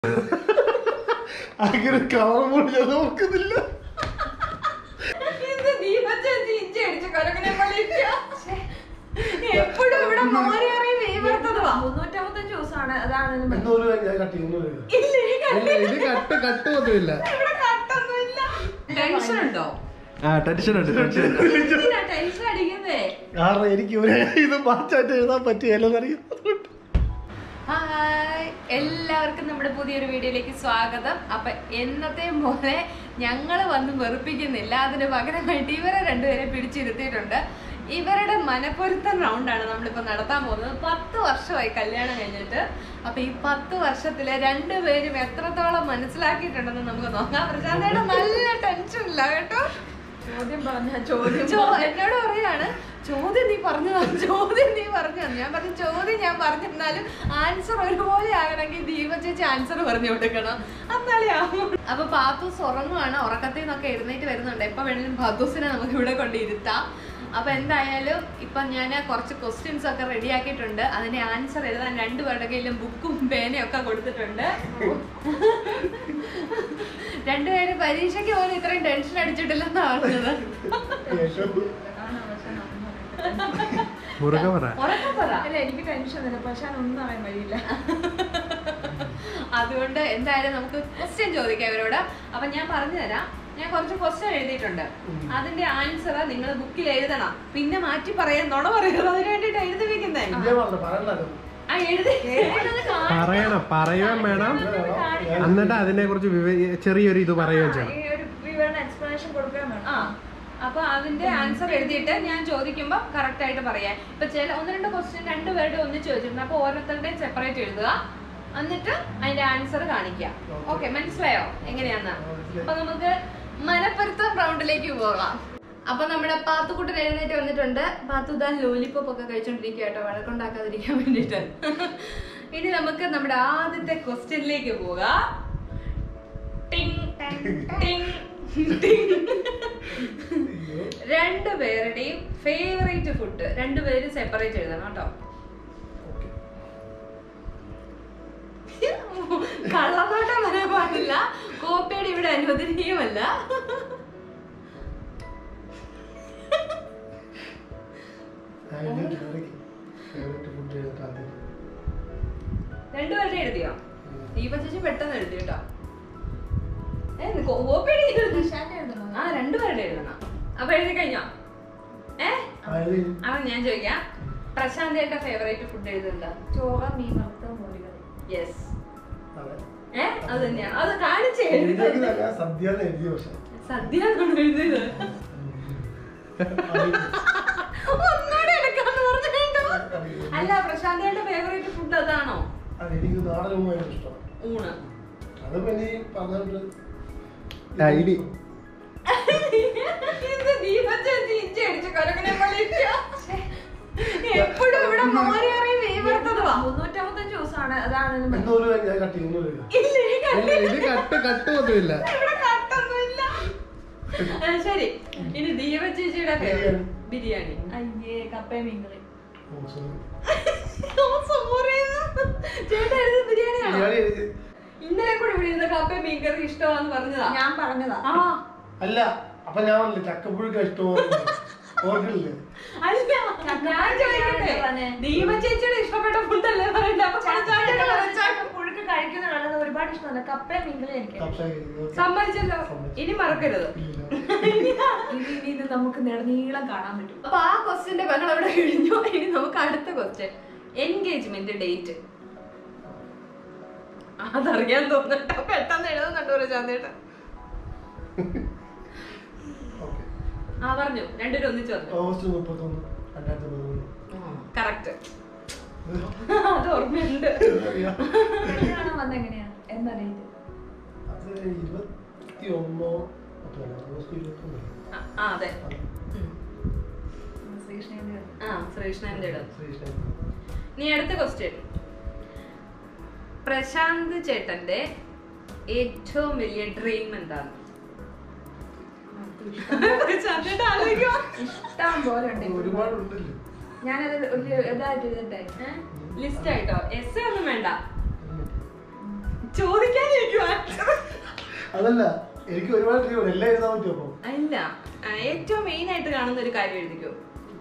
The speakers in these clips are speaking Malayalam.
അങ്ങനെ കാണുമ്പോൾ ഞാൻ നോക്കുന്നില്ല ഇത് ദീപച്ചേച്ചി ഇഞ്ചി അടിച്ച് കൊരങ്ങനെ പോലെ ഇരിക്കാ. എപ്പോഴും ഇവിടെ മോനെ അറിയും വീവർത്തതുവാ മുന്നൂറ്റമ്പത്തഞ്ച് ദിവസമാണ് അതാണ് ഇതിന് മതി. എന്നൂറ് ഞാൻ കട്ടി എന്നൂറ് ഇല്ല ഈ കട്ട് ഇല്ല ഇത് കട്ട് കട്ട് ഒന്നുമില്ല ഇവിടെ കട്ടൊന്നുമില്ല ടെൻഷൻ ഉണ്ടോ ആ ടെൻഷൻ ഉണ്ട് ടെൻഷൻ ഉണ്ട് എന്തിനാ ടെൻഷൻ അടിക്കുന്നേ കാരണം എനിക്ക് ഒരു ഇത് മാറ്റായിട്ട് എഴുതാൻ പറ്റിയല്ലെന്നറിയാം ഹായ് എല്ലാവർക്കും നമ്മുടെ പുതിയൊരു വീഡിയോയിലേക്ക് സ്വാഗതം അപ്പൊ എന്നത്തെ പോലെ ഞങ്ങൾ വന്ന് വെറുപ്പിക്കുന്നില്ല അതിന് പകരമായിട്ട് ഇവരെ രണ്ടുപേരെ പിടിച്ചിരുത്തിയിട്ടുണ്ട് ഇവരുടെ മനപ്പൊരുത്തം റൗണ്ടാണ് നമ്മളിപ്പോ നടത്താൻ പോകുന്നത് പത്ത് വർഷമായി കല്യാണം കഴിഞ്ഞിട്ട് അപ്പൊ ഈ പത്ത് വർഷത്തില് രണ്ടുപേരും എത്രത്തോളം മനസ്സിലാക്കിയിട്ടുണ്ടെന്ന് നമുക്ക് നോക്കാം പ്രശാന്തയുടെ നല്ല ടെൻഷൻ ഇല്ല കേട്ടോ ചോദ്യം പറഞ്ഞ ചോദ്യം ചോ- എന്നോട് പറയാണ് ചോദ്യം നീ പറഞ്ഞു തന്നു, ചോദ്യം നീ പറഞ്ഞു തന്നു." ഞാൻ പറഞ്ഞു ചോദ്യം ഞാൻ പറഞ്ഞിരുന്നാലും ആൻസർ ഒരുപോലെ ആകണമെങ്കിൽ ദീപ ചേച്ചി ആൻസർ പറഞ്ഞു കൊടുക്കണം എന്നാലേ ആവും അപ്പൊ പാത്തൂസ് ഉറങ്ങുവാണ് ഉറക്കത്തിൽ നിന്നൊക്കെ എഴുന്നേറ്റ് വരുന്നുണ്ട് എപ്പൊ വേണേലും പാത്തൂസിനെ നമുക്ക് ഇവിടെ കൊണ്ടിരുത്താം അപ്പൊ എന്തായാലും ഇപ്പൊ ഞാൻ കുറച്ച് ക്വസ്റ്റ്യൻസ് ഒക്കെ റെഡി ആക്കിയിട്ടുണ്ട് അതിന്റെ ആൻസർ എഴുതാൻ രണ്ടുപേരുടെ കയ്യിലും ബുക്കും പേനയും ഒക്കെ കൊടുത്തിട്ടുണ്ട് രണ്ടുപേരും പരീക്ഷയ്ക്ക് പോലും ഇത്രയും ടെൻഷൻ അടിച്ചിട്ടില്ലെന്നാ പറഞ്ഞത് മുറുകെ പറ ഉറക്കം പറ അല്ല എനിക്ക് ടെൻഷൻ തന്നെ പക്ഷെ ഒന്നും അറിയാൻ കഴിയില്ല അതുകൊണ്ട് എന്തായാലും നമുക്ക് ക്വസ്റ്റ്യൻ ചോദിക്കാം ഇവരോട് അപ്പൊ ഞാൻ പറഞ്ഞു തരാം ഞാൻ കുറച്ച് ക്വസ്റ്റ്യൻ എഴുതിയിട്ടുണ്ട് അതിന്റെ ആൻസർ നിങ്ങൾ ബുക്കിൽ എഴുതണം പിന്നെ മാറ്റി പറയാൻ നുണ പറയരുത് അതിന് വേണ്ടിട്ട് എഴുതി വെക്കുന്നേ ഇല്ലേ പറഞ്ഞു പറയണ്ടല്ലോ ആ എഴുതി എഴുതുന്നത് കാണണം. പറയണം പറയുവാൻ വേണം എന്നിട്ട് അതിനെ കുറിച്ച് ചെറിയൊരു ഇത് പറയുകയും ചെയ്യണം ഈ ഒരു വിവരണ എക്സ്പ്ലനേഷൻ കൊടുക്കാൻ വേണം ആ അപ്പൊ അതിന്റെ ആൻസർ എഴുതിയിട്ട് ഞാൻ ചോദിക്കുമ്പോ കറക്റ്റ് ആയിട്ട് പറയാം ഇപ്പൊ ചില ഒന്ന് രണ്ട് ക്വസ്റ്റ്യൻ രണ്ടുപേരുടെ ഒന്നിച്ച് ചോദിച്ചിട്ടുണ്ട് അപ്പൊ ഓരോരുത്തരുടെയും സെപ്പറേറ്റ് എഴുതുക എന്നിട്ട് അതിന്റെ ആൻസർ കാണിക്കാം ഓക്കെ മനസ്സിലായോ എങ്ങനെയാന്ന് അപ്പൊ നമുക്ക് മനപ്പൊരുത്തം റൗണ്ടിലേക്ക് പോകാം അപ്പൊ നമ്മുടെ പാത്തുക്കുട്ടൻ എഴുന്നേറ്റ് വന്നിട്ടുണ്ട് പാത്തുദാൻ ലോലിപ്പോപ്പ് ഒക്കെ കഴിച്ചോണ്ടിരിക്കുക കേട്ടോ വഴക്കുണ്ടാക്കാതിരിക്കാൻ വേണ്ടിട്ട് ഇനി നമുക്ക് നമ്മുടെ ആദ്യത്തെ ക്വസ്റ്റ്യനിലേക്ക് പോകാം ടിങ് ടിങ് ടിങ് രണ്ടുപേരുടെയും ഫേവറേറ്റ് ഫുഡ് രണ്ടുപേരും സെപ്പറേറ്റ് എഴുതണം കേട്ടോ കള്ളത്തോട്ടം വരാൻ പാടില്ല കോപ്പിയുടെ ഇവിടെ അനുവദനീയമല്ല ഫുഡ് എഴുതാൻ രണ്ടുപേരുടെ എഴുതിയോ ദീപ ചേച്ചി പെട്ടെന്ന് എഴുതി കേട്ടോ ഏ, കോപ്പിയുടെ എഴുതി. ഷാന്റെ എഴുതണോ? ആ രണ്ടുപേരുടെ എഴുതണം അപ്പൊ എഴുതി കഴിഞ്ഞോ ഏ അപ്പൊ ഞാൻ ചോദിക്കാം പ്രശാന്തിയുടെ ഫേവറേറ്റ് ഫുഡ് എഴുതുന്നുണ്ടോ ചോറ് മീൻ വറുത്തത് മോരുകറി യെസ് ഏ അത് തന്നെയാണ് അത് കാണിച്ച് എഴുതി സദ്യ എഴുതിയ പക്ഷെ സദ്യ എന്നാണ് എഴുതിയത് ഒന്നുകൂടെ എടുക്കാന്ന് പറഞ്ഞിട്ടുണ്ടോ അല്ല പ്രശാന്തിയുടെ ഫേവറേറ്റ് ഫുഡ് അതാണോ അത് എനിക്ക് നാടൻ ഭയങ്കര ഇഷ്ടമാണ് ഊണ് അത് പിന്നെ ഈ പറഞ്ഞിട്ട് ഐഡി ഇത് ദീപച്ചേച്ചി ഇഞ്ചി അടിച്ച് കൊരങ്ങനെ പോലെ ഇരിക്കാ. എപ്പോഴും ഇവിടെ മോനെ അറിയും വീവർത്തതുവാ മുന്നൂറ്റമ്പത്തഞ്ച് ദിവസമാണ് അതാണ് ഇതിന് മതി. എന്നൂറ് ഞാൻ കട്ടി എന്നൂറ് ഇല്ല ഈ കട്ട് ഇല്ല ഇത് കട്ട് കട്ട് ഒന്നുമില്ല ഇവിടെ കട്ടൊന്നുമില്ല ആ, ശരി ഇനി ദീപ ചേച്ചിയുടെ ബിരിയാണി. ബിരിയാണി അയ്യേ കപ്പയും മീൻകറി ഓ, sorry. ഓ, sorry. ചേട്ടാ എഴുതിയത് ബിരിയാണിയാണോ ബിരിയാണി എഴുതി ഇന്നലെ കൂടെ ഇവിടെ ഇരുന്ന കപ്പ മീൻകറി ഇഷ്ടമാന്ന് പറഞ്ഞതാ ഞാൻ പറഞ്ഞതാ ആ അല്ല അപ്പൊ ഞാൻ പറഞ്ഞില്ലേ ചക്കപ്പുഴുക്ക ഇഷ്ടമാണ് ഓർക്കില്ലേ അല്ല ഞാൻ ചോദിക്കട്ടെ പറഞ്ഞേ. ദീപ ചേച്ചിയുടെ ഇഷ്ടപ്പെട്ട ഫുഡല്ലേ പറയണ്ട അപ്പൊ ചാച്ചയുടെ പറച്ചാ- പുഴുക്ക് കഴിക്കുന്നതാണ് ഒരുപാട് ഇഷ്ടമല്ല കപ്പയും മീൻകറി എനിക്ക് സമ്മതിച്ചല്ലോ സമ്മതിച്ചു. ഇനി മറക്കരുത് ഇനി ഇനി ഇത് നമുക്ക് നെടുനീളം കാണാൻ പറ്റും അപ്പൊ ആ ക്വസ്റ്റ്യന്റെ ബഹളം അവിടെ കഴിഞ്ഞു ഇനി നമുക്ക് അടുത്ത ക്വസ്റ്റ്യൻ എൻഗേജ്മെന്റ് ഡേറ്റ് അതറിയാൻ തോന്നട്ടോ പെട്ടെന്ന് എഴുതുന്നുണ്ടോ പ്രശാന്തേട്ടൻ ഓക്കെ ആ പറഞ്ഞു രണ്ടുപേരും ഒന്നിച്ചു പറഞ്ഞു ഓഗസ്റ്റ് മുപ്പത്തൊന്ന് രണ്ടായിരത്തി പതിമൂന്ന് കറക്റ്റ് അത് ഓർമ്മയുണ്ട് കല്യാണം വന്ന എങ്ങനെയാണ് എന്താ ഡേറ്റ് അത് ഇരുപത്തി ഒന്നോ പത്തല്ല ഓഗസ്റ്റ് ഇരുപത്തി ഒന്ന് ആ, ആ അതെ ഉം. ശ്രീകൃഷ്ണന്റെ ആ ശ്രീകൃഷ്ണന്റെ ഇടം ശ്രീകൃഷ്ണൻ നീ അടുത്ത ക്വസ്റ്റ്യൻ പ്രശാന്ത് ചേട്ടന്റെ ഏറ്റവും വലിയ ഡ്രീം എന്താണ് പ്രശാന്ത് ചേട്ടൻ ആലോചിക്കുവാ. ഇഷ്ടം പോലെ ഉണ്ട് ഇപ്പൊ. ഒരുപാടുണ്ടല്ലോ ഞാനത് ഒരു ഇതായിട്ട് എഴുതട്ടെ ലിസ്റ്റ് ആയിട്ടോ എസ് ഒന്നും വേണ്ട ചോദിക്കാനിരിക്കും അതല്ല എനിക്ക് ഒരുപാട് ഡ്രീം എല്ലാം എഴുതാൻ പറ്റുമോ അപ്പൊ അല്ല ആ, ഏറ്റവും മെയിൻ ആയിട്ട് കാണുന്ന ഒരു കാര്യം എഴുതിക്കോ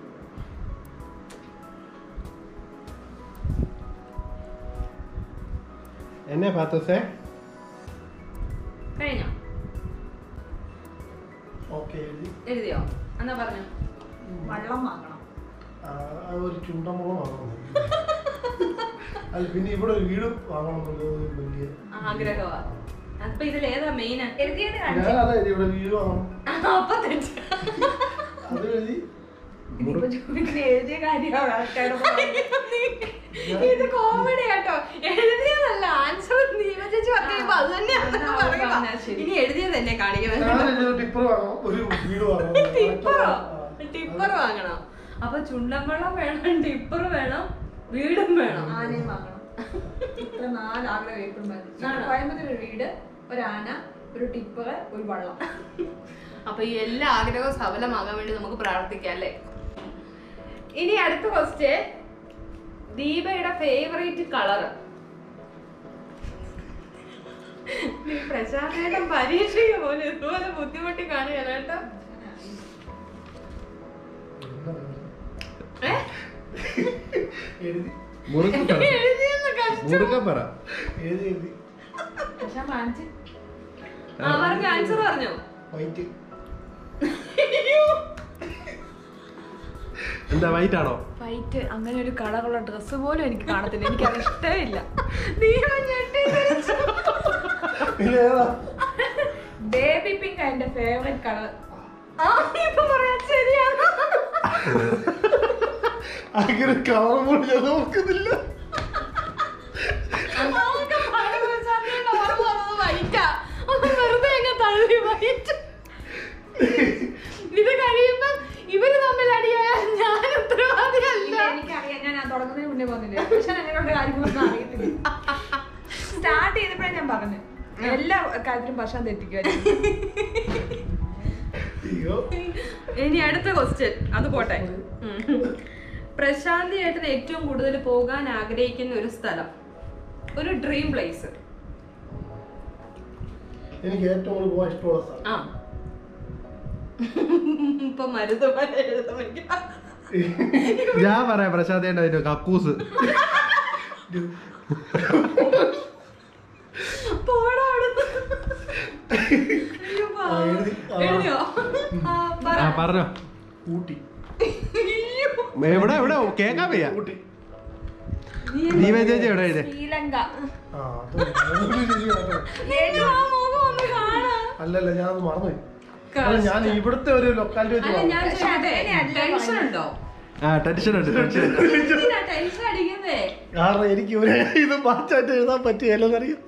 എന്നെ പാത്തസേ കഴിഞ്ഞോ ഓക്കെ എഴുതി എഴുതിയോ എന്നാ പറഞ്ഞു വെള്ളം വാങ്ങണം ആ, ആ ഒരു ചുണ്ടമുളം വാങ്ങണം അല്ല പിന്നെ ഇവിടെ ഒരു വീട് വാങ്ങണം എന്നുള്ളത് ഒരു വലിയ ആഗ്രഹമാ അപ്പൊ ഇതിൽ ഏതാ മെയിൻ എഴുതിയത് ഞാൻ കാണിച്ചു അതാ എഴുതി ഇവിടെ വീട് വാങ്ങണം അപ്പൊ തെറ്റ് അത് എഴുതി ഇതിപ്പോ ചോദിക്കുന്ന എഴുതിയ കാര്യമാണ് ആൾക്കാരുടെ ഇത് കോമഡി കേട്ടോ എഴുതിയതല്ല ആൻസർ നീവചേച്ചി പറഞ്ഞപ്പോ അത് തന്നെയാണ് ആ, അത് പറയുക പറഞ്ഞാ ശരി. ഇനി എഴുതിയത് തന്നെ കാണിക്കണം ഞാൻ എഴുതിയത് ടിപ്പർ വാങ്ങണം ഒരു വീട് വാങ്ങണം ടിപ്പറോ ആ. ടിപ്പർ വാങ്ങണം അപ്പൊ ചുണ്ടൻവെള്ളം വേണം ടിപ്പർ വേണം വീടും വേണം ആനയും വാങ്ങണം ഇത്ര നാല് ആഗ്രഹം എപ്പോഴും മതി ആണോ? കോയമ്പത്തൂർ ഒരു വീട് ഒരു ആന ഒരു ടിപ്പർ ഒരു വള്ളം അപ്പൊ ഈ എല്ലാ ആഗ്രഹവും സഫലമാകാൻ വേണ്ടി നമുക്ക് പ്രാർത്ഥിക്കാം അല്ലേ ഇനി അടുത്ത ക്വസ്റ്റ്യൻ ദീപയുടെ ഫേവറേറ്റ് കളർ പ്രശാന്തേട്ടൻ പരീക്ഷയ്ക്ക് പോലും ഇതുപോലെ ബുദ്ധിമുട്ടി കാണുകയാണ് കേട്ടോ ഏ? എഴുതി മുറുക്ക പറ എഴുതിയെന്ന് കഷ്ടം. മുറുക്ക പറ എഴുതി എഴുതി പക്ഷെ വാങ്ങിച്ച് ആ പറഞ്ഞ ആൻസർ പറഞ്ഞോ വൈറ്റ് എന്താ വൈറ്റ് ആണോ വൈറ്റ് അങ്ങനെ ഒരു കളറുള്ള ഡ്രസ്സ് പോലും എനിക്ക് കാണത്തില്ല എനിക്ക് അത് ഇഷ്ടമില്ല ദീപം ഞെട്ടി തിരിച്ചു. പിന്നെ ഏതാ ബേബി പിങ്ക് എന്റെ ഫേവറേറ്റ് കളർ ആ, ഇപ്പൊ പറയാ ശരിയാണ് അങ്ങനെ കളർ പോലും ഞാൻ നോക്കുന്നില്ല നമുക്ക് പല പ്രശാന്തേട്ടൻ ഓർമ്മ വന്നത് white ആ. ഒന്ന് വെറുതെ അങ്ങ് തള്ളി white. ഇത് കഴിയുമ്പോ ഇവര് തമ്മിൽ അടിയായാൽ ഞാൻ ഉത്തരവാദിയല്ല എനിക്കറിയാം ഞാൻ ആ തുടങ്ങുന്നതിന് മുന്നേ പറഞ്ഞില്ല പക്ഷെ അങ്ങനെയുള്ള കാര്യങ്ങളൊന്നും അറിയത്തില്ല സ്റ്റാർട്ട് ചെയ്തപ്പോഴേ ഞാൻ പറഞ്ഞു എല്ലാ കാര്യത്തിലും ഭക്ഷണം തെറ്റിക്കുമായിരുന്നു അയ്യോ ഇനി അടുത്ത ക്വസ്റ്റ്യൻ അത് പോട്ടെ ഉം. പ്രശാന്തി ഏട്ടന് ഏറ്റവും കൂടുതൽ പോകാൻ ആഗ്രഹിക്കുന്ന ഒരു സ്ഥലം ഒരു ഡ്രീം പ്ലേസ് എനിക്ക് ഏറ്റവും കൂടുതൽ പോകാൻ ഇഷ്ടമുള്ള സ്ഥലം ആ ഇപ്പൊ മരുതമല എഴുതണമെങ്കിൽ ഞാൻ പറയാം പ്രശാന്തേണ്ട അതിന്റെ കക്കൂസ് പോടാ അവിടുന്ന്. അയ്യോ, ആ, എഴുതി. ആ. എഴുതിയോ ആ, പറ. ആ പറഞ്ഞോ ഊട്ടി അയ്യോ. എവിടെ എവിടെ കേക്കാൻ വയ്യ ഊട്ടി ദീപ ചേച്ചി എവിടെ എഴുതേ ശ്രീലങ്ക ആ അത് ഒരു രീതി മാറ്റണം. നീ ആ മുഖം ഒന്ന് കാണാ. അല്ലല്ല ഞാൻ അത് മറന്നുപോയി അല്ല, ഞാൻ ഇവിടുത്തെ ഒരു ലൊക്കാലിറ്റി വെച്ച് അല്ല പറഞ്ഞു ഞാൻ ചോദിക്കട്ടെ ടെൻഷൻ ഉണ്ടോ ആ ടെൻഷൻ ഉണ്ട് ടെൻഷൻ ഉണ്ട് എന്തിനാ ടെൻഷൻ അടിക്കുന്നേ കാരണം എനിക്ക് ഒരു ഇത് മാറ്റായിട്ട് എഴുതാൻ പറ്റിയല്ലെന്നറിയാം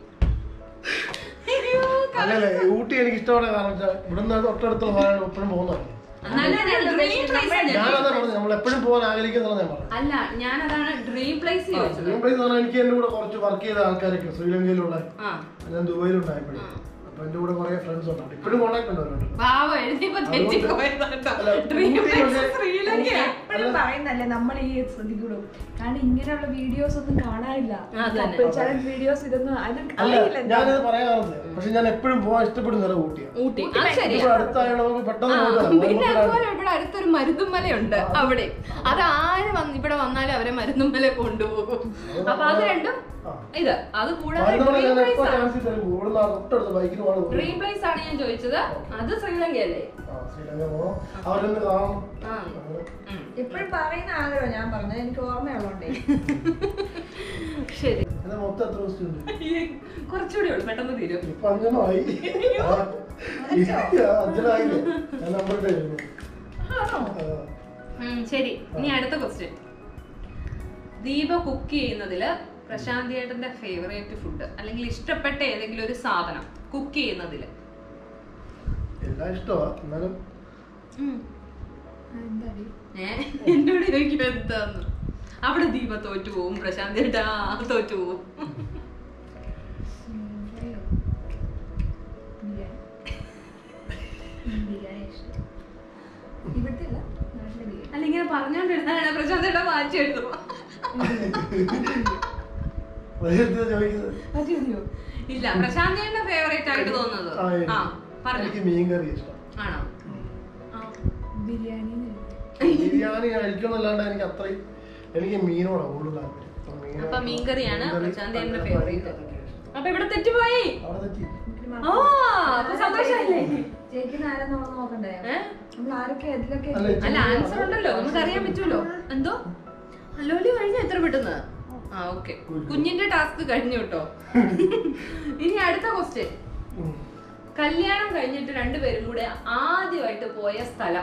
അയ്യോ, അല്ലല്ലേ ഊട്ടി എനിക്ക് ഇഷ്ടമാണ് കാരണം വെച്ചാൽ ഇവിടുന്ന് തൊട്ടടുത്തുള്ള സാധനം എപ്പോഴും പോകുന്നതല്ലേ എന്നാലും ഞാൻ dream place ആ ഞാൻ ഞാനതാ പറഞ്ഞു നമ്മൾ എപ്പോഴും പോകാൻ ആഗ്രഹിക്കുന്നതാണ് ഞാൻ പറഞ്ഞത് അല്ല ഞാനതാണ് ഡ്രീം പ്ലേസ് ചോദിച്ചത് ഡ്രീം പ്ലേസ് പറഞ്ഞാൽ എനിക്ക് എന്റെ കൂടെ കുറച്ച് വർക്ക് ചെയ്ത ആൾക്കാരൊക്കെ ശ്രീലങ്കയിലുള്ള ആ ഞാൻ ദുബൈയിലുണ്ടായപ്പോഴേ അപ്പൊ എന്റെ കൂടെ കുറെ ഫ്രണ്ട്സ് ഉണ്ട് ഇപ്പോഴും കോണ്ടാക്ട് ഉണ്ട് അവരോട് പാവ എഴുതിയപ്പോ തെറ്റിപ്പോയതാട്ടോ അല്ല, ഡ്രീം ഊട്ടി പ്ലേസ് പക്ഷേ- ശ്രീലങ്കയാ എപ്പോഴും പറയുന്നല്ലേ നമ്മൾ ഈ ശ്രദ്ധിക്കുള്ളൂ കാരണം ഇങ്ങനെയുള്ള വീഡിയോസ് ഒന്നും കാണാനില്ല അത് തന്നെ. കപ്പിൾ ചലഞ്ച് വീഡിയോസ് ഇതൊന്നും അതിന് അല്ല അറിയില്ല എന്താ. ഞാനിത് പറയാറുണ്ട് പക്ഷെ ഞാൻ എപ്പോഴും പോകാൻ ഇഷ്ടപ്പെടുന്ന സ്ഥലം ഊട്ടിയാണ് ഊട്ടി അത് ശരിയാ ഇവിടെ അടുത്തായത് നമുക്ക് പെട്ടെന്ന് ആ, പോകാം. പിന്നെ നമുക്ക് അതുപോലെ ഇവിടെ അടുത്തൊരു മരുന്നുമലയുണ്ട് അവിടെ അത് ആര് വന്ന് ഇവിടെ വന്നാലും അവരെ മരുന്നുമല കൊണ്ടുപോകും അപ്പൊ അത് രണ്ടും ആ. ഇത് അത് കൂടാതെ മരുന്നുമല ഡ്രീം ഞാൻ എപ്പോ പ്ലേസ് ആണ് ചാൻസ് തരും ഇവിടുന്ന് ആ തൊട്ടടുത്ത് ബൈക്കിന് പോകാൻ ഡ്രീം പ്ലേസ് ആണ് ഞാൻ ചോദിച്ചത് അത് ശ്രീലങ്കയല്ലേ ശ്രീലങ്ക പോകണം അവരൊന്ന് കാണണം ആ അങ്ങനെ. ഉം. എപ്പോഴും പറയുന്ന ആഗ്രഹം ഞാൻ പറഞ്ഞത് എനിക്ക് ഓർമ്മയുള്ളതുകൊണ്ടേ ശരി ഇത് മൊത്തം എത്ര ദിവസം ഉണ്ട് കുറച്ചുകൂടി ഉള്ളു പെട്ടെന്ന് തീരും ഇപ്പൊ അഞ്ചെണ്ണമായി ആ, അഞ്ചനായില്ലേ ഞാൻ നമ്പറിട്ട് എഴുതുന്നു ഉം, ശരി ഇനി അടുത്ത ക്വസ്റ്റ്യൻ ദീപ കുക്ക് ചെയ്യുന്നതില് പ്രശാന്തി ഏട്ടന്റെ ഫേവറേറ്റ് ഫുഡ് അല്ലെങ്കിൽ ഇഷ്ടപ്പെട്ട ഏതെങ്കിലും ഒരു സാധനം കുക്ക് ചെയ്യുന്നതില് എല്ലാം ഇഷ്ടമാ എന്നാലും എന്താടി ഏ എന്നോട് ചോദിക്കും എന്താന്ന് അവിടെ ദീപ തോറ്റു പോവും പ്രശാന്തി ഏട്ടാ തോറ്റു പോവും ബിരിയാണി ഇഷ്ടം ഇവിടുത്തെ അല്ല നാട്ടിലെ ബിരിയാണി അല്ല ഇങ്ങനെ പറഞ്ഞോണ്ടിരുന്നാണ് പ്രശാന്തി ഏട്ടാ മാറ്റി എഴുതും വെറുതെ ചോദിക്കുന്നത് മതി മതിയോ ഇല്ല പ്രശാന്തിയുടെ ഫേവറേറ്റ് ആയിട്ട് തോന്നുന്നത് ആ, എനിക്ക് ആ പറഞ്ഞു എനിക്ക് മീൻകറി ഇഷ്ടം ആണോ ആ. ബിരിയാണി ബിരിയാണി കഴിക്കുന്നല്ലാണ്ട് എനിക്ക് അത്രയും എനിക്ക് മീനോടാണ് കൂടുതൽ താല്പര്യം അപ്പൊ മീന് അപ്പൊ മീൻകറിയാണ് മീൻകറി, പ്രശാന്തിന്റെ അതൊക്കെ ഫേവറേറ്റ് അതൊക്കെ ഇഷ്ടം. അപ്പൊ ഇവിടെ തെറ്റിപ്പോയി അവിടെ തെറ്റി ആ അപ്പൊ സന്തോഷായില്ലേ ജയിക്കുന്ന ആരെന്ന് നോക്കണ്ടേ ഏ? നമ്മൾ ആരൊക്കെ ഇതിലൊക്കെ അല്ല, അല്ല ആൻസർ ഉണ്ടല്ലോ നമുക്ക് അറിയാൻ പറ്റുമല്ലോ എന്തോ അല്ലോലി കഴിഞ്ഞ എത്ര പെട്ടെന്ന് ആ ഓക്കെ കുഞ്ഞിന്റെ ടാസ്ക് കഴിഞ്ഞു കേട്ടോ ഇനി അടുത്ത ക്വസ്റ്റ്യൻ ഉം. കല്യാണം കഴിഞ്ഞിട്ട് രണ്ടുപേരും കൂടെ ആദ്യമായിട്ട് പോയ സ്ഥലം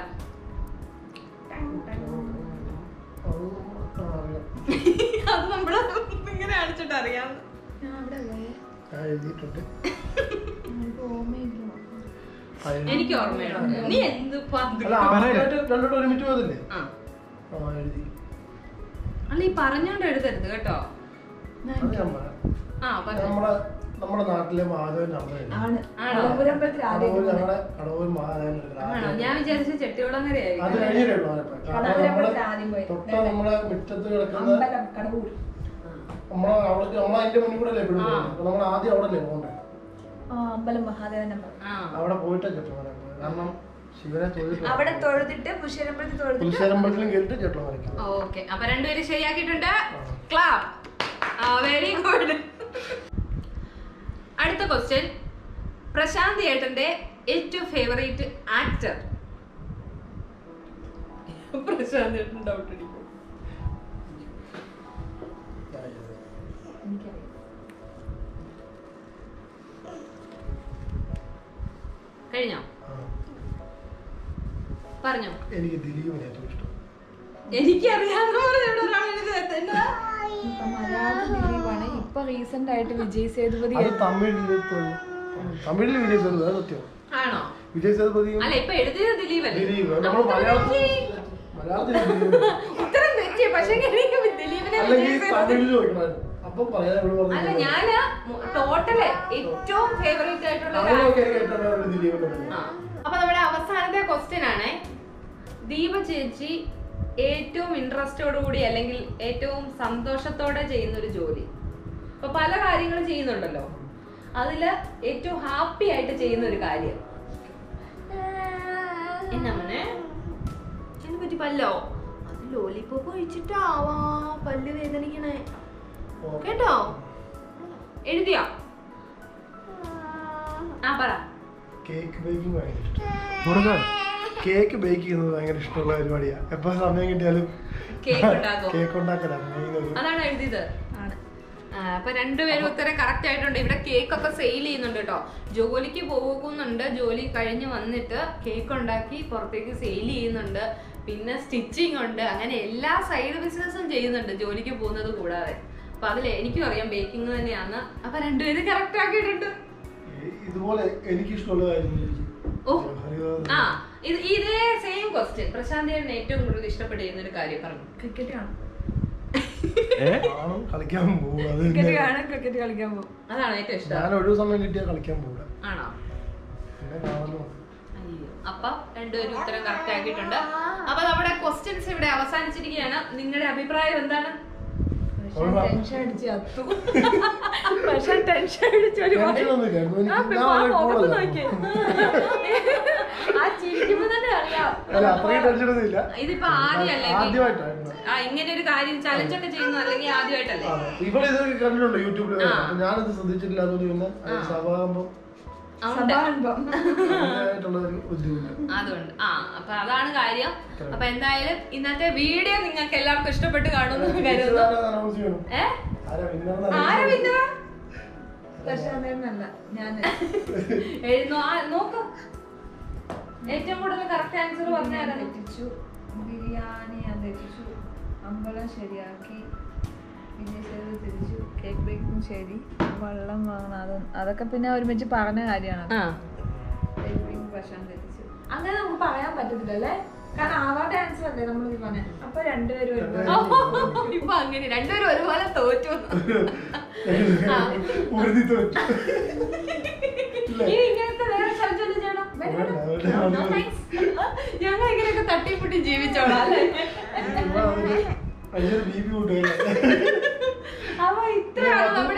അത് ആ, അറിയാം. അത് നമ്മള് ഇങ്ങനെ കാണിച്ചിട്ട് അറിയാം ഞാൻ അവിടെ പോയെ. ഞാൻ എഴുതിയിട്ടുണ്ട് എനിക്ക് ഓർമ്മയില്ല ആ, എഴുതി. എനിക്ക് ഓർമ്മയുണ്ട് നീ എന്ത് അല്ല ആ, പറയല്ലേ? രണ്ടു- രണ്ടോട്ട് ഒരുമിച്ച് പോയതല്ലേ ആ ആ എഴുതി അല്ല ഈ പറഞ്ഞോണ്ട് എഴുതരുത് കേട്ടോ അത് ഞാൻ പറയാം ആ പറഞ്ഞു നമ്മുടെ നമ്മുടെ നാട്ടിലെ മാധവന്റെ അമ്മയാണ് ആണ് ആണോ? അമ്പലമ്പലത്തിൽ ആദ്യം കടവൂർ ഞങ്ങളുടെ കടവൂർ മഹാദേവൻ ആണോ ഞാൻ വിചാരിച്ച അത് ചെട്ടികുളങ്ങരയായിരിക്കും കഴിഞ്ഞിട്ടേ ഉള്ളൂ ആലപ്പുഴ. കാരണം നമ്മള് കടവൂരമ്പലത്തിൽ ആദ്യം പോയി. തൊട്ട നമ്മുടെ മുറ്റത്ത് കിടക്കുന്ന അമ്പലം കടവൂർ നമ്മളെ അവിടെ നമ്മളെ അതിന്റെ മുന്നിൽ കൂടെ അല്ലേ എപ്പോഴും ആ. പോകുന്നത്. അപ്പൊ നമ്മൾ ആദ്യം അവിടെ അല്ലേ പോകണ്ടേ ആ അമ്പലം മഹാദേവൻ അമ്പലം ആ അവിടെ പോയിട്ടാ ചെട്ടമല പോയത് കാരണം ശിവനെ തൊഴുതിട്ട് അവിടെ തൊഴുതിട്ട് പുഷ്യരമ്പലത്തിൽ തൊഴുതിട്ട് പുരുഷരമ്പലത്തിലും കേട്ട് ചെട്ടമലയ്ക്ക് ഓക്കെ അപ്പൊ രണ്ടുപേരും ശരിയാക്കിയിട്ടുണ്ട് ക്ലാപ്പ് വെരി ഗുഡ് അടുത്ത ക്വസ്റ്റ്യൻ പ്രശാന്ത് ഏട്ടന്റെ ഏറ്റവും ഫേവറേറ്റ് ആക്ടർ പ്രശാന്ത് ഏട്ടൻ ഡൗട്ട് അടിക്കും എനിക്കറിയാം കഴിഞ്ഞോ ആ. പറഞ്ഞോ എനിക്ക് ദിലീപിനെ ഏറ്റവും ഇഷ്ടം എനിക്കറിയാവുന്ന പോലെ ഇവിടെ ഒരാൾ എഴുതി എന്നതാ? ഇപ്പൊ മലയാളത്തിൽ ദിലീപാണ് ഇപ്പൊ റീസെന്റ് ആയിട്ട് വിജയ് സേതുപതി അത് തമിഴില് തൊ- തമിഴില് വിജയ് സേതുപതി അത് സത്യം ആണോ വിജയ് സേതുപതിയും അല്ല ഇപ്പൊ എഴുതിയത് ദിലീപ് അല്ലേ ദിലീപ് നമ്മൾ മലയാളത്തിൽ മലയാളത്തിൽ ദിലീപ് ഉത്തരം തെറ്റി പക്ഷെ എനിക്ക് ദിലീപിനെ അല്ലെങ്കിൽ വിജയ് സേതുപതി തമിഴിൽ ചോദിക്കണമായിരുന്നു അപ്പൊ പറയാൻ ഇവിടെ അല്ല പറഞ്ഞു ഞാന് ടോട്ടല് ഏറ്റവും ഫേവറേറ്റ് ആയിട്ടുള്ള ഒരു തമിഴൊക്കെ actor- എനിക്ക് ഏറ്റവും favorite ദിലീപിന്റെ പേര്. ആ. അപ്പൊ നമ്മുടെ അവസാനത്തെ ക്വസ്റ്റ്യൻ ആണ് ദീപ ചേച്ചി ഏറ്റവും ഇൻട്രസ്റ്റോടു കൂടി അല്ലെങ്കിൽ ഏറ്റവും സന്തോഷത്തോടെ ചെയ്യുന്ന ഒരു ജോലി ഇപ്പൊ പല കാര്യങ്ങളും ചെയ്യുന്നുണ്ടല്ലോ അതില് ഏറ്റവും ഹാപ്പി ആയിട്ട് ചെയ്യുന്ന ഒരു കാര്യം എന്നാ മോനെ എന്നെ പറ്റി പല്ലോ അത് ലോലിപ്പോപ്പ് കഴിച്ചിട്ടാവാ പല്ല് വേദനിക്കണേ ഓ. കേട്ടോ എഴുതിയോ ആ പറ കേക്ക് ബേക്കിംഗ് ഭയങ്കര ഇഷ്ടം കൊടുക്കാം കേക്ക് ബേക്ക് ചെയ്യുന്നത് ഭയങ്കര ഇഷ്ടമുള്ള പരിപാടിയാ എപ്പോ സമയം കിട്ടിയാലും കേക്ക് ഉണ്ടാക്കും കേക്ക് ഉണ്ടാക്കലാണ് മെയിൻ ഒരു അതാണ് എഴുതിയത് ആണ് ആ, അപ്പൊ രണ്ടുപേരും ഉത്തരം കറക്റ്റ് ആയിട്ടുണ്ട് ഇവിടെ കേക്ക് ഒക്കെ സെയിൽ ചെയ്യുന്നുണ്ട് കേട്ടോ ജോലിക്ക് പോകുന്നുണ്ട് ജോലി കഴിഞ്ഞ് വന്നിട്ട് കേക്ക് ഉണ്ടാക്കി പുറത്തേക്ക് സെയിൽ ചെയ്യുന്നുണ്ട് പിന്നെ സ്റ്റിച്ചിങ് ഉണ്ട് അങ്ങനെ എല്ലാ സൈഡ് ബിസിനസ്സും ചെയ്യുന്നുണ്ട് ജോലിക്ക് പോകുന്നത് കൂടാതെ അപ്പൊ അതിൽ എനിക്കും അറിയാം ബേക്കിംഗ് തന്നെയാണ് അപ്പൊ രണ്ടുപേരും കറക്റ്റ് ആക്കിയിട്ടുണ്ട് ഈ- ഇതുപോലെ എനിക്ക് ഇഷ്ടമുള്ള കാര്യം ചോദിക്കും. ഓ. ഹരിവാദം. ആ ഇത് ഇതേ സെയിം ക്വസ്റ്റ്യൻ പ്രശാന്തിന് ഏറ്റവും കൂടുതൽ ഇഷ്ടപ്പെട്ട് ചെയ്യുന്ന ഒരു കാര്യം പറഞ്ഞു ക്രിക്കറ്റ് കാണും ഏ കാണും കളിക്കാൻ പോകും അത് ക്രിക്കറ്റ് തന്നെ. കാണും ക്രിക്കറ്റ് കളിക്കാൻ പോകും അതാണ് ഏറ്റവും ഇഷ്ടം ഞാൻ ഒഴിവ് സമയം കിട്ടിയാൽ കളിക്കാൻ പോകില്ല ആണോ പിന്നെ കാണുന്നു അയ്യോ. അപ്പൊ രണ്ടുപേരും ഉത്തരം കറക്റ്റ് ആക്കിയിട്ടുണ്ട് അപ്പൊ നമ്മുടെ ക്വസ്റ്റ്യൻസ് ഇവിടെ അവസാനിച്ചിരിക്കുകയാണ് നിങ്ങളുടെ അഭിപ്രായം എന്താണ് പക്ഷെ ടെൻഷൻ അടിച്ച് അത്തു പക്ഷെ ടെൻഷൻ അടിച്ച് ഒരു ടെൻഷൻ ഒന്നുമില്ലായിരുന്നു. എനിക്ക് ആ, ഞാൻ ഇപ്പൊ ആ വളരെ മുഖത്ത് cool നോക്കിയേ. ആ ചിരിക്കുമ്പോ തന്നെ അറിയാം അല്ല അത്രയും ടെൻഷൻ ഒന്നും ഇല്ല ഇതിപ്പോ ആദ്യമല്ലേ ആദ്യമായിട്ടായിരുന്നു ആ ഇങ്ങനെ ഒരു കാര്യം ചലഞ്ച് ഒക്കെ ചെയ്യുന്നു അല്ലെങ്കിൽ ആദ്യമായിട്ടല്ലേ അതെ. ഇവിടെ ഇത് കണ്ടിട്ടുണ്ട് യൂട്യൂബിൽ ആ. അപ്പൊ ഞാനിത് ശ്രദ്ധിച്ചിട്ടില്ല അതുകൊണ്ട് പിന്നെ അത് സഭാകുമ്പോ അതുകൊണ്ട് സഭാനുഭവം അതിൻ്റെതായിട്ടുള്ള ഒരു ബുദ്ധിമുട്ട് അതുകൊണ്ട് ആ അപ്പൊ അതാണ് കാര്യം അപ്പൊ എന്തായാലും ഇന്നത്തെ വീഡിയോ നിങ്ങൾക്ക് എല്ലാവർക്കും ഇഷ്ടപ്പെട്ട് കാണുമെന്ന് കരുതുന്നു അനൗൺസ് ചെയ്യണം ഏ ആരാ വിന്നർ ആരാ വിന്നർ പക്ഷെ അതൊന്നല്ല ഞാൻ എഴുന്നോ ആ നോക്ക് ഏറ്റവും കൂടുതൽ കറക്റ്റ് ആൻസർ പറഞ്ഞ ആരാണ് തെറ്റിച്ചു ബിരിയാണി ഞാൻ തെറ്റിച്ചു അമ്പലം ശരിയാക്കി വിജയ് തിരിച്ചു കേക്ക് ബേക്കും ശരി വെള്ളം വാങ്ങണം അത് അതൊക്കെ പിന്നെ ഒരുമിച്ച് പറഞ്ഞ കാര്യമാണ് ആ പ്രശാന്ത് തെറ്റിച്ചു അങ്ങനെ നമുക്ക് പറയാൻ പറ്റത്തില്ല അല്ലേ കാരണം ആവാത്ത ആൻസർ അല്ലേ നമ്മൾ പറഞ്ഞ അപ്പൊ രണ്ടുപേരും ഒരുപോലെ ഓ, ഇപ്പൊ അങ്ങനെ രണ്ടുപേരും ഒരുപോലെ തോറ്റു ആ. ഉറുതി തോറ്റു ഇല്ലേ? ഈ ഇങ്ങനത്തെ വേറെ ചലഞ്ചൊന്നും ചെയ്യണം വേണ്ട, വേണ്ട. വേണ്ട, വേണ്ട. No, thanks. ഞങ്ങൾ ഇങ്ങനെയൊക്കെ തട്ടിപ്പൊട്ടി ജീവിച്ചോളാം അല്ലേ ചുമ്മാ അതിന് അതിനൊരു ബി പി കൂട്ടുകയല്ലേ അപ്പൊ ഇത്രയാണ് നമ്മുടെ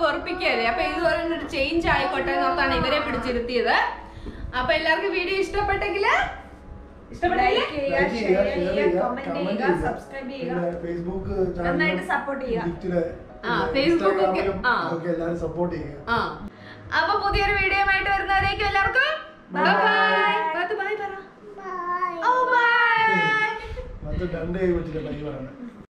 വെറുപ്പിക്കല്ലേ അപ്പൊ ഇതുപോലെ ഒരു ചേഞ്ച് ആയിക്കോട്ടെ എന്നോർത്താണ് ഇവരെ പിടിച്ചിരുത്തിയത് അപ്പൊ എല്ലാവർക്കും വീഡിയോ ഇഷ്ടപ്പെട്ടെങ്കിൽ ഇഷ്ടപ്പെട്ടെങ്കിൽ Like ചെയ്യുക, Like share ചെയ്യുക, ചെയ്യുക, share comment ചെയ്യുക, ചെയ്യുക, comment subscribe ചെയ്യുക. പിന്നെ ഫേസ്ബുക്ക് നന്നായിട്ട് support ചെയ്യുക. ഡിജിറ്റല് ആ, Facebook ഒക്കെ, ആ. ഒക്കെ എല്ലാവരും സപ്പോർട്ട് ചെയ്യുക ആ അപ്പൊ പുതിയൊരു വീഡിയോ ആയിട്ട് വരുന്നവരേക്കും എല്ലാവർക്കും ബൈ ബൈ ബൈ പറ ഓ ബൈ മറ്റേ രണ്ട് കൈ വെച്ചിട്ട് ബൈ പറയണേ